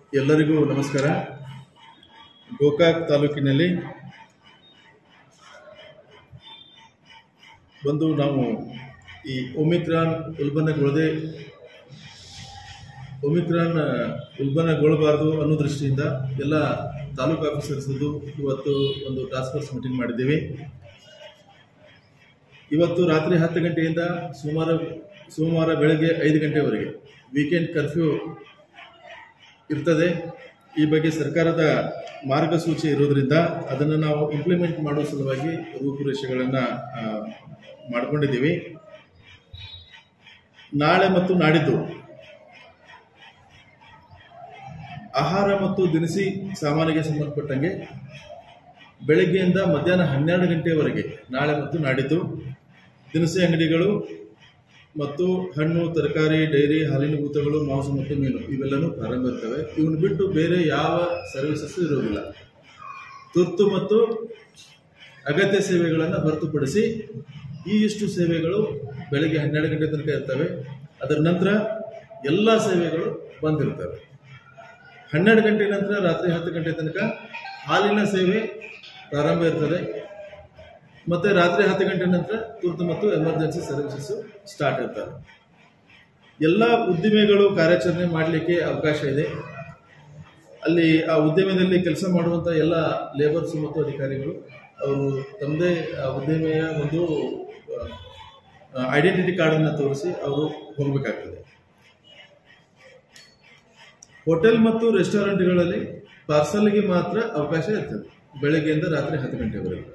ಎಲ್ಲರಿಗೂ ನಮಸ್ಕಾರ ಗೋಕಾಕ್ ತಾಲೂಕಿನಲ್ಲಿ ಒಂದು ನಾವು ಈ ಒಮಿಕ್ರಾನ್ ಉಲ್ಬಣಗೊಳ್ಳದೆ ಒಮಿಕ್ರಾನ್ ಉಲ್ಬಣಗೊಳ್ಳಬಾರ್ದು ಅನ್ನೋ ದೃಷ್ಟಿಯಿಂದ ಎಲ್ಲ ತಾಲೂಕು ಆಫೀಸರ್ಸ್ದು ಇವತ್ತು ಒಂದು ಟಾಸ್ಕ್ ಫೋರ್ಸ್ ಮೀಟಿಂಗ್ ಮಾಡಿದ್ದೀವಿ ಇವತ್ತು ರಾತ್ರಿ ಹತ್ತು ಗಂಟೆಯಿಂದ ಸೋಮವಾರ ಸೋಮವಾರ ಬೆಳಗ್ಗೆ ಐದು ಗಂಟೆವರೆಗೆ ವೀಕೆಂಡ್ ಕರ್ಫ್ಯೂ ಇರ್ತದೆ ಈ ಬಗ್ಗೆ ಸರ್ಕಾರದ ಮಾರ್ಗಸೂಚಿ ಇರೋದ್ರಿಂದ ಅದನ್ನು ನಾವು ಇಂಪ್ಲಿಮೆಂಟ್ ಮಾಡುವ ಸಲುವಾಗಿ ರೂಪುರೇಷೆಗಳನ್ನು ಮಾಡ್ಕೊಂಡಿದ್ದೀವಿ ನಾಳೆ ಮತ್ತು ನಾಡಿದ್ದು ಆಹಾರ ಮತ್ತು ದಿನಸಿ ಸಾಮಾನಿಗೆ ಸಂಬಂಧಪಟ್ಟಂಗೆ ಬೆಳಗ್ಗೆಯಿಂದ ಮಧ್ಯಾಹ್ನ ಹನ್ನೆರಡು ಗಂಟೆವರೆಗೆ ನಾಳೆ ಮತ್ತು ನಾಡಿದ್ದು ದಿನಸಿ ಅಂಗಡಿಗಳು ಮತ್ತು ಹಣ್ಣು ತರಕಾರಿ ಡೈರಿ ಹಾಲಿನ ಭೂತಗಳು ಮಾಂಸ ಮತ್ತು ಮೀನು ಇವೆಲ್ಲನೂ ಪ್ರಾರಂಭ ಇರ್ತವೆ ಇವನ್ನ ಬಿಟ್ಟು ಬೇರೆ ಯಾವ ಸರ್ವಿಸಸ್ ಇರೋದಿಲ್ಲ ತುರ್ತು ಮತ್ತು ಅಗತ್ಯ ಸೇವೆಗಳನ್ನು ಹೊರತುಪಡಿಸಿ ಈ ಇಷ್ಟು ಸೇವೆಗಳು ಬೆಳಗ್ಗೆ ಹನ್ನೆರಡು ಗಂಟೆ ತನಕ ಇರ್ತವೆ ಅದರ ನಂತರ ಎಲ್ಲ ಸೇವೆಗಳು ಬಂದಿರ್ತವೆ ಹನ್ನೆರಡು ಗಂಟೆ ನಂತರ ರಾತ್ರಿ ಹತ್ತು ಗಂಟೆ ತನಕ ಹಾಲಿನ ಸೇವೆ ಪ್ರಾರಂಭ ಇರ್ತದೆ ಮತ್ತೆ ರಾತ್ರಿ ಹತ್ತು ಗಂಟೆ ನಂತರ ತುರ್ತು ಮತ್ತು ಎಮರ್ಜೆನ್ಸಿ ಸರ್ವಿಸಸ್ ಸ್ಟಾರ್ಟ್ ಇರ್ತವೆ ಎಲ್ಲ ಉದ್ದಿಮೆಗಳು ಕಾರ್ಯಾಚರಣೆ ಮಾಡಲಿಕ್ಕೆ ಅವಕಾಶ ಇದೆ ಅಲ್ಲಿ ಆ ಉದ್ಯಮದಲ್ಲಿ ಕೆಲಸ ಮಾಡುವಂಥ ಎಲ್ಲ ಲೇಬರ್ಸ್ ಮತ್ತು ಅಧಿಕಾರಿಗಳು ಅವರು ತಮ್ಮದೇ ಆ ಉದ್ಯಮೆಯ ಒಂದು ಐಡೆಂಟಿಟಿ ಕಾರ್ಡನ್ನು ತೋರಿಸಿ ಅವರು ಹೋಗಬೇಕಾಗ್ತದೆ ಹೋಟೆಲ್ ಮತ್ತು ರೆಸ್ಟೋರೆಂಟ್ಗಳಲ್ಲಿ ಪಾರ್ಸಲ್ಗೆ ಮಾತ್ರ ಅವಕಾಶ ಇರ್ತದೆ ಬೆಳಗ್ಗೆಯಿಂದ ರಾತ್ರಿ ಹತ್ತು ಗಂಟೆವರೆಗೆ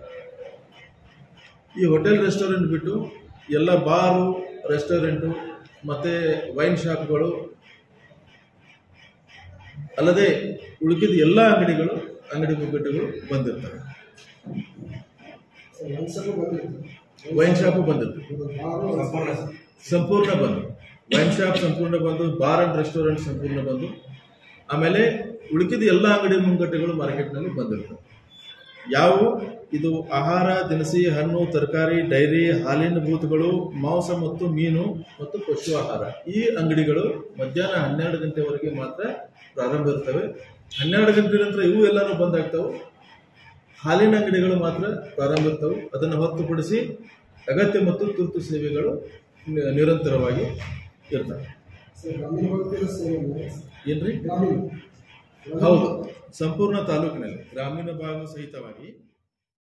ಈ ಹೋಟೆಲ್ ರೆಸ್ಟೋರೆಂಟ್ ಬಿಟ್ಟು ಎಲ್ಲ ಬಾರು ರೆಸ್ಟೋರೆಂಟು ಮತ್ತು ವೈನ್ ಶಾಪ್ಗಳು ಅಲ್ಲದೆ ಉಳಿಕಿದ ಎಲ್ಲ ಅಂಗಡಿಗಳು ಅಂಗಡಿ ಮುಗ್ಗಟ್ಟುಗಳು ಬಂದಿರ್ತವೆ ವೈನ್ ಶಾಪು ಬಂದಿರ್ತದೆ ಸಂಪೂರ್ಣ ಬಂದು ವೈನ್ ಶಾಪ್ ಸಂಪೂರ್ಣ ಬಂದು ಬಾರ್ ಅಂಡ್ ರೆಸ್ಟೋರೆಂಟ್ ಸಂಪೂರ್ಣ ಬಂದು ಆಮೇಲೆ ಉಳಿಕಿದ ಎಲ್ಲ ಅಂಗಡಿ ಮುಂಗಟ್ಟುಗಳು ಮಾರ್ಕೆಟ್ನಲ್ಲಿ ಬಂದಿರ್ತವೆ ಯಾವುವು ಇದು ಆಹಾರ ದಿನಸಿ ಹಣ್ಣು ತರಕಾರಿ ಡೈರಿ ಹಾಲಿನ ಬೂತ್ಗಳು ಮಾಂಸ ಮತ್ತು ಮೀನು ಮತ್ತು ಪಶು ಆಹಾರ ಈ ಅಂಗಡಿಗಳು ಮಧ್ಯಾಹ್ನ ಹನ್ನೆರಡು ಗಂಟೆವರೆಗೆ ಮಾತ್ರ ಪ್ರಾರಂಭ ಇರ್ತವೆ ಹನ್ನೆರಡು ಗಂಟೆ ನಂತರ ಇವು ಎಲ್ಲನೂ ಬಂದಾಗ್ತವೆ ಹಾಲಿನ ಅಂಗಡಿಗಳು ಮಾತ್ರ ಪ್ರಾರಂಭ ಇರ್ತವೆ ಅದನ್ನು ಹೊರತುಪಡಿಸಿ ಅಗತ್ಯ ಮತ್ತು ತುರ್ತು ಸೇವೆಗಳು ನಿ- ನಿರಂತರವಾಗಿ ಇರ್ತವೆ ಏನ್ರಿ ಹೌದು ಸಂಪೂರ್ಣ ತಾಲೂಕಿನಲ್ಲಿ ಗ್ರಾಮೀಣ ಭಾಗ ಸಹಿತವಾಗಿ